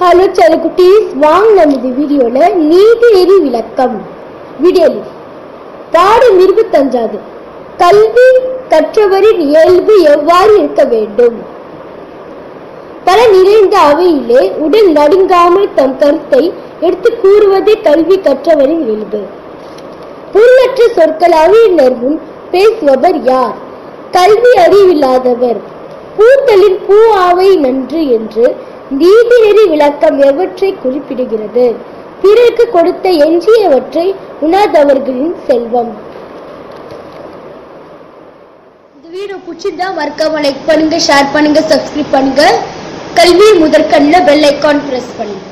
hello குட்டீஸ் வாங்க நம்ம இந்த வீடியோல நீதி நெறி விளக்கம் வீடியோ பாடம் இருபத்தஞ்சாவது கல்வி கற்றவரின் இயல்பு எவ்வாறு இருக்க வேண்டும் பல நிறைந்த அவையிலே உடல் நடுங்காமல் தம் கருத்தை எடுத்து கூறுவதே கல்வி கற்றவரின் இயல்பு பொருளற்ற சொற்கள் அவையினர் முன் பேசுபவர் யார் கல்வி அறிவில்லாதவர் பூத்தலின் பூ ஆவை நன்று என்று நீதிநெறி விளக்கம் எவற்றை குறிப்பிடுகிறது பிறருக்கு கொடுத்த எஞ்சியவற்றை உணர்ந்தவர்களின் செல்வம் இந்த வீடியோ பிடிச்சிருந்தா மறக்காம லைக் பண்ணுங்க ஷேர் பண்ணுங்க சப்ஸ்கிரைப் பண்ணுங்க கல்வி முதற்கண்ணில் பெல் ஐக்கான் பிரஸ் பண்ணுங்க